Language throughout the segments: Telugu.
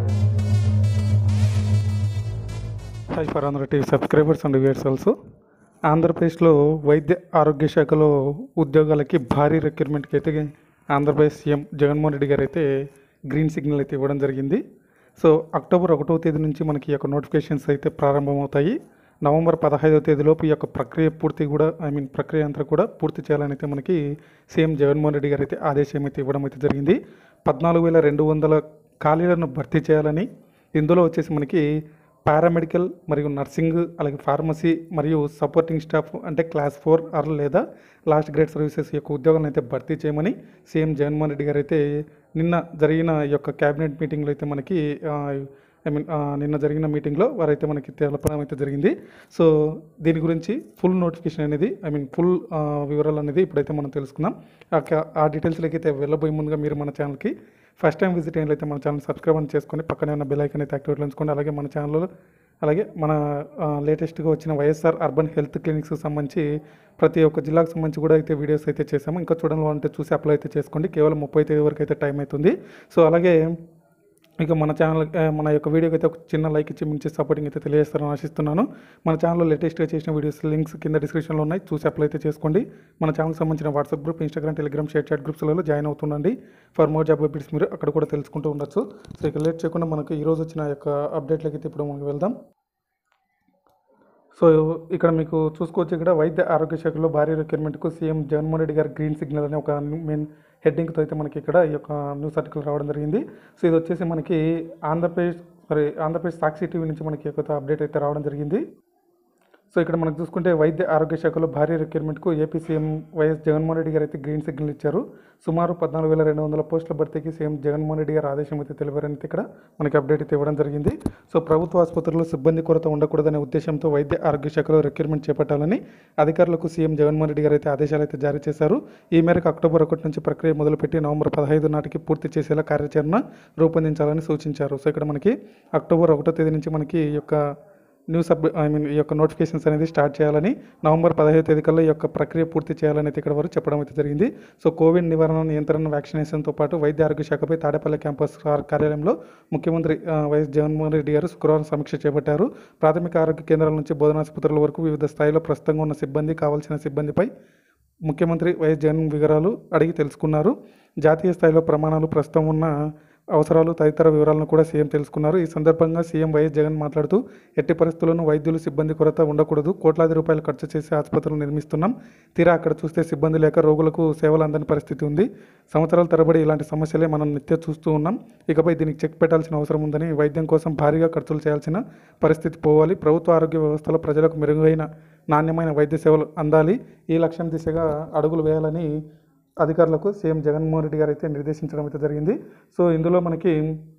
hi for Andhra TV subscribers and viewers also ఆంధ్రప్రదేశ్లో వైద్య ఆరోగ్య శాఖలో ఉద్యోగాలకి భారీ రిక్రూట్మెంట్కి అయితే ఆంధ్రప్రదేశ్ సీఎం జగన్మోహన్ రెడ్డి గారు అయితే గ్రీన్ సిగ్నల్ అయితే ఇవ్వడం జరిగింది సో అక్టోబర్ ఒకటవ తేదీ నుంచి మనకి ఈ యొక్క నోటిఫికేషన్స్ అయితే ప్రారంభమవుతాయి నవంబర్ పదహైదవ తేదీలోపు ఈ యొక్క ప్రక్రియ పూర్తి కూడా ఐ మీన్ ప్రక్రియ అంతా కూడా పూర్తి చేయాలని అయితే మనకి సీఎం జగన్మోహన్ రెడ్డి గారు అయితే ఆదేశం అయితే ఇవ్వడం అయితే జరిగింది పద్నాలుగు వేల రెండు వందల ఖాళీలను భర్తీ చేయాలని ఇందులో వచ్చేసి మనకి పారామెడికల్ మరియు నర్సింగ్ అలాగే ఫార్మసీ మరియు సపోర్టింగ్ స్టాఫ్ అంటే క్లాస్ ఫోర్ ఆర్ లేదా లాస్ట్ గ్రేడ్ సర్వీసెస్ యొక్క ఉద్యోగాలను అయితే భర్తీ చేయమని సీఎం జగన్మోహన్ రెడ్డి గారు అయితే నిన్న జరిగిన ఈ యొక్క క్యాబినెట్ మీటింగ్లో అయితే మనకి ఐ మీన్ నిన్న జరిగిన మీటింగ్లో వారైతే మనకి తెలపడం అయితే జరిగింది సో దీని గురించి ఫుల్ నోటిఫికేషన్ అనేది ఐ మీన్ ఫుల్ వివరాలు అనేది ఇప్పుడైతే మనం తెలుసుకుందాం ఆ క- ఆ డీటెయిల్స్లోకి అయితే వెళ్ళబోయే ముందుగా మీరు మన ఛానల్కి ఫస్ట్ టైం విజిట్ అయినట్లయితే మన ఛానల్ సబ్స్క్రైబ్ అని చేసుకొని పక్కనే ఉన్న బెల్ ఐకన్ అయితే యాక్టివేట్లో ఉంచుకోండి అలాగే మన ఛానల్లో అలాగే మన లేటెస్ట్గా వచ్చిన వైఎస్ఆర్ అర్బన్ హెల్త్ క్లినిక్స్కి సంబంధించి ప్రతి ఒక్క జిల్లాకు సంబంధించి కూడా అయితే వీడియోస్ అయితే చేసాము ఇంకా చూడాలంటే చూసి అప్లై అయితే చేసుకోండి కేవలం ముప్పై తేదీ వరకు అయితే టైం అవుతుంది సో అలాగే ఇక మన ఛానల్ ఆ, మన యొక్క వీడియోకి అయితే ఒక చిన్న లైక్ ఇచ్చి మంచి సపోర్టింగ్ అయితే తెలియజేస్తారని ఆశిస్తున్నాను మన ఛానల్లో లేటెస్ట్గా చేసిన వీడియోస్ లింక్స్ కింద డిస్క్రిప్షన్లో ఉన్నాయి చూసి అప్లై అయితే చేసుకోండి మన ఛానల్కి సంబంధించిన WhatsApp group Instagram Telegram ShareChat గ్రూప్స్లలో జాయిన్ అవుతుండండి ఫర్ మోర్ జాబ్ అప్డేట్స్ మీరు అక్కడ కూడా తెలుసుకుంటూ ఉండొచ్చు సో ఇక లేట్ చేయకుండా మనకు ఈ రోజు వచ్చిన యొక్క అప్డేట్లకి అయితే ఇప్పుడు మనం వెళ్దాం సో ఇక్కడ మీకు చూసుకోవచ్చు ఇక్కడ వైద్య ఆరోగ్య శాఖలో భారీ రిక్రూట్మెంట్కు సీఎం జగన్మోహన్ రెడ్డి గారి గ్రీన్ సిగ్నల్ అనే ఒక మెయిన్ హెడ్డింగ్తో అయితే మనకి ఇక్కడ ఈ యొక్క న్యూస్ ఆర్టికల్ రావడం జరిగింది సో ఇది వచ్చేసి మనకి ఆంధ్రప్రదేశ్ సారీ ఆంధ్రప్రదేశ్ సాక్షి టీవీ నుంచి మనకి ఈ యొక్క అప్డేట్ అయితే రావడం జరిగింది సో ఇక్కడ మనకు చూసుకుంటే వైద్య ఆరోగ్య శాఖలో భారీ రిక్రూట్మెంట్కు ఏపీ సీఎం వైఎస్ జగన్మోహన్ రెడ్డి గారు అయితే గ్రీన్ సిగ్నల్ ఇచ్చారు సుమారు పద్నాలుగు వేల రెండు వందల పోస్టుల భర్తీకి సీఎం జగన్మోహన్ రెడ్డి గారు ఆదేశం అయితే తెలిపారని అయితే ఇక్కడ మనకి అప్డేట్ అయితే ఇవ్వడం జరిగింది సో ప్రభుత్వ ఆసుపత్రుల్లో సిబ్బంది కొరత ఉండకూడదనే ఉద్దేశంతో వైద్య ఆరోగ్య శాఖలో రిక్రూట్మెంట్ చేపట్టాలని అధికారులకు సీఎం జగన్మోహన్ రెడ్డి గారు అయితే ఆదేశాలు అయితే జారీ చేశారు ఈ మేరకు అక్టోబర్ ఒకటి నుంచి ప్రక్రియ మొదలుపెట్టి నవంబర్ పదహైదు నాటికి పూర్తి చేసేలా కార్యాచరణ రూపొందించాలని సూచించారు సో ఇక్కడ మనకి అక్టోబర్ ఒకటో తేదీ నుంచి మనకి ఈ యొక్క న్యూస్ అప్ ఐ మీన్ ఈ యొక్క నోటిఫికేషన్స్ అనేది స్టార్ట్ చేయాలని నవంబర్ పదహైదు తేదీ కల్లా ఈ యొక్క ప్రక్రియ పూర్తి చేయాలని అయితే ఇక్కడ వరకు చెప్పడం అయితే జరిగింది సో కోవిడ్ నివారణ నియంత్రణ వ్యాక్సినేషన్తో పాటు వైద్య ఆరోగ్య శాఖపై తాడేపల్లి క్యాంపస్ కార్- కార్యాలయంలో ముఖ్యమంత్రి ఆ, వైఎస్ జగన్మోహన్ రెడ్డి గారు శుక్రవారం సమీక్ష చేపట్టారు ప్రాథమిక ఆరోగ్య కేంద్రాల నుంచి బోధనాసుపత్రుల వరకు వివిధ స్థాయిలో ప్రస్తుతంగా ఉన్న సిబ్బంది కావాల్సిన సిబ్బందిపై ముఖ్యమంత్రి వైఎస్ జగన్ వివరాలు అడిగి తెలుసుకున్నారు జాతీయ స్థాయిలో ప్రమాణాలు ప్రస్తుతం ఉన్న అవసరాలు తదితర వివరాలను కూడా సీఎం తెలుసుకున్నారు ఈ సందర్భంగా సీఎం వైఎస్ జగన్ మాట్లాడుతూ ఎట్టి పరిస్థితుల్లోనూ వైద్యులు సిబ్బంది కొరత ఉండకూడదు కోట్లాది రూపాయలు ఖర్చు చేసి ఆసుపత్రులు నిర్మిస్తున్నాం తీరా అక్కడ చూస్తే సిబ్బంది లేక రోగులకు సేవలు అందని పరిస్థితి ఉంది సంవత్సరాల తరబడి ఇలాంటి సమస్యలే మనం నిత్యం చూస్తూ ఉన్నాం ఇకపై దీనికి చెక్ పెట్టాల్సిన అవసరం ఉందని వైద్యం కోసం భారీగా ఖర్చులు చేయాల్సిన పరిస్థితి పోవాలి ప్రభుత్వ ఆరోగ్య వ్యవస్థలో ప్రజలకు మెరుగైన నాణ్యమైన వైద్య సేవలు అందాలి ఈ లక్ష్యం దిశగా అడుగులు వేయాలని అధికారులకు సీఎం జగన్మోహన్ రెడ్డి గారు అయితే నిర్దేశించడం అయితే జరిగింది సో ఇందులో మనకి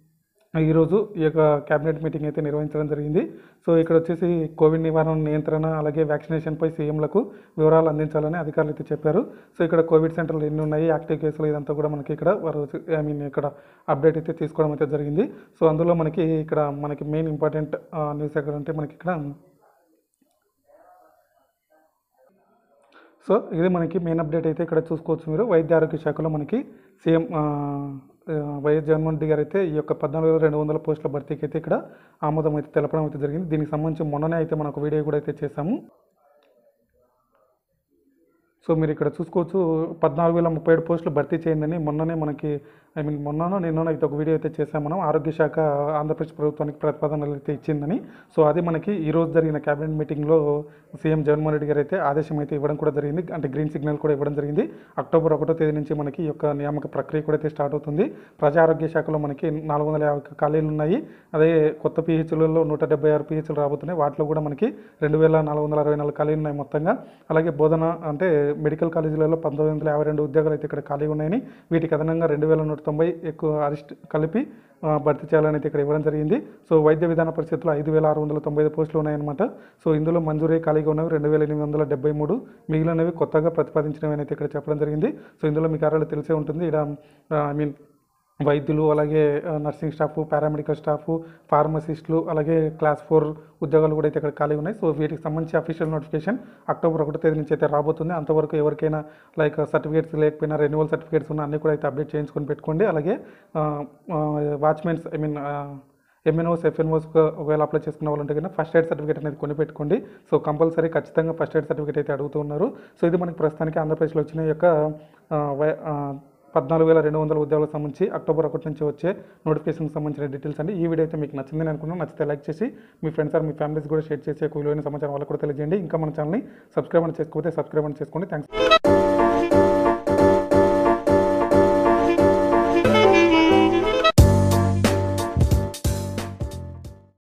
ఈరోజు ఈ యొక్క క్యాబినెట్ మీటింగ్ అయితే నిర్వహించడం జరిగింది సో ఇక్కడ వచ్చేసి కోవిడ్ నివారణ నియంత్రణ అలాగే వ్యాక్సినేషన్పై సీఎంలకు వివరాలు అందించాలని అధికారులు అయితే చెప్పారు సో ఇక్కడ కోవిడ్ సెంటర్లు ఎన్ని ఉన్నాయి యాక్టివ్ కేసులు ఇదంతా కూడా మనకి ఇక్కడ వారు ఐ మీన్ ఇక్కడ అప్డేట్ అయితే తీసుకోవడం అయితే జరిగింది సో అందులో మనకి ఇక్కడ మనకి మెయిన్ ఇంపార్టెంట్ న్యూస్ ఎక్కడ అంటే మనకి ఇక్కడ సో ఇది మనకి మెయిన్ అప్డేట్ అయితే ఇక్కడ చూసుకోవచ్చు మీరు వైద్య ఆరోగ్య శాఖలో మనకి సీఎం ఆ, ఆ, వైఎస్ జగన్మోహన్ రెడ్డి గారు అయితే ఈ యొక్క పద్నాలుగు వేల రెండు వందల పోస్టుల భర్తీకి అయితే ఇక్కడ ఆమోదం అయితే తెలపడం అయితే జరిగింది దీనికి సంబంధించి మొన్ననే అయితే మనకు వీడియో కూడా అయితే చేశాము సో మీరు ఇక్కడ చూసుకోవచ్చు పద్నాలుగు వేల ముప్పై ఏడు పోస్టులు భర్తీ చేయండి మొన్ననే మనకి ఐ మీన్ మొన్ననో నిన్ననో అయితే ఒక వీడియో అయితే చేసాం మనం ఆరోగ్య శాఖ ఆంధ్రప్రదేశ్ ప్రభుత్వానికి ప్రతిపాదనలు అయితే ఇచ్చిందని సో అది మనకి ఈ రోజు జరిగిన క్యాబినెట్ మీటింగ్లో సీఎం జగన్మోహన్ రెడ్డి గారు అయితే ఆదేశం అయితే ఇవ్వడం కూడా జరిగింది అంటే గ్రీన్ సిగ్నల్ కూడా ఇవ్వడం జరిగింది అక్టోబర్ ఒకటో తేదీ నుంచి మనకి ఈ యొక్క నియామక ప్రక్రియ కూడా అయితే స్టార్ట్ అవుతుంది ప్రజా ఆరోగ్య శాఖలో మనకి నాలుగు వందల యాభై ఖాళీలు ఉన్నాయి అదే కొత్త పిహెచ్లలో నూట డెబ్బై ఆరు పిహెచ్లు రాబోతున్నాయి వాటిలో కూడా మనకి రెండు వేల నాలుగు వందల అరవై నాలుగు ఖాళీలు ఉన్నాయి మొత్తంగా అలాగే బోధన అంటే మెడికల్ కాలేజీలలో పంతొమ్మిది వందల యాభై రెండు ఉద్యోగాలు అయితే ఇక్కడ ఖాళీ ఉన్నాయని వీటికి అదనంగా రెండు వేల నూట తొంభై ఎక్కువ అరిస్ట్ కలిపి ఆ, భర్తీ చేయాలని అయితే ఇక్కడ ఇవ్వడం జరిగింది సో వైద్య విధాన పరిస్థితుల్లో ఐదు వేల ఆరు వందల తొంభై ఐదు పోస్టులు ఉన్నాయన్నమాట సో ఇందులో మంజూరీ ఖాళీగా ఉన్నవి రెండు వేల ఎనిమిది వందల డెబ్బై మూడు మిగిలినవి కొత్తగా ప్రతిపాదించినవి అయితే ఇక్కడ చెప్పడం జరిగింది సో ఇందులో మీకు ఆల్రెడీ తెలిసే ఉంటుంది ఇక్కడ ఐ మీన్ వైద్యులు అలాగే ఆ, నర్సింగ్ స్టాఫ్ పారామెడికల్ స్టాఫ్ ఫార్మసిస్టులు అలాగే క్లాస్ ఫోర్ ఉద్యోగాలు కూడా అయితే ఇక్కడ ఖాళీ ఉన్నాయి సో వీటికి సంబంధించి అఫీషియల్ నోటిఫికేషన్ అక్టోబర్ ఒకటో తేదీ నుంచి అయితే రాబోతుంది అంతవరకు ఎవరికైనా లైక్ సర్టిఫికేట్స్ లేకపోయినా రెన్యువల్ సర్టిఫికేట్స్ ఉన్న అన్ని కూడా అయితే అప్డేట్ చేయించుకొని పెట్టుకోండి అలాగే watchmens I mean MNOs FNOs ఒకవేళ అప్లై చేసుకున్న వాళ్ళు ఉంటే కనుక ఫస్ట్ ఎయిడ్ సర్టిఫికేట్ అనేది కొని పెట్టుకోండి సో కంపల్సరీ ఖచ్చితంగా ఫస్ట్ ఎయిడ్ సర్టిఫికేట్ అయితే అడుగుతున్నారు సో ఇది మనకి ప్రస్తుతానికి ఆంధ్రప్రదేశ్లో వచ్చిన ఈ యొక్క ఆ, వై- ఆ, పద్నాలుగు వేల రెండు వందల ఉద్యోగాలకు సంబంధించి అక్టోబర్ ఒకటి నుంచి వచ్చే నోటిఫికేషన్కి సంబంధించిన డీటెయిల్స్ అండి ఈ వీడియో అయితే మీకు నచ్చిందని అనుకున్నాను నచ్చితే లైక్ చేసి మీ ఫ్రెండ్స్ ఆర్ మీ ఫ్యామిలీస్ కూడా షేర్ చేసి ఎక్కువ విలువైన సమాచారం వాళ్ళకు కూడా తెలియజేయండి ఇంకా మన ఛానల్ని సబ్స్క్రైబ్ అని చేసుకోకపోతే సబ్స్క్రైబ్ అని చేసుకోండి థ్యాంక్స్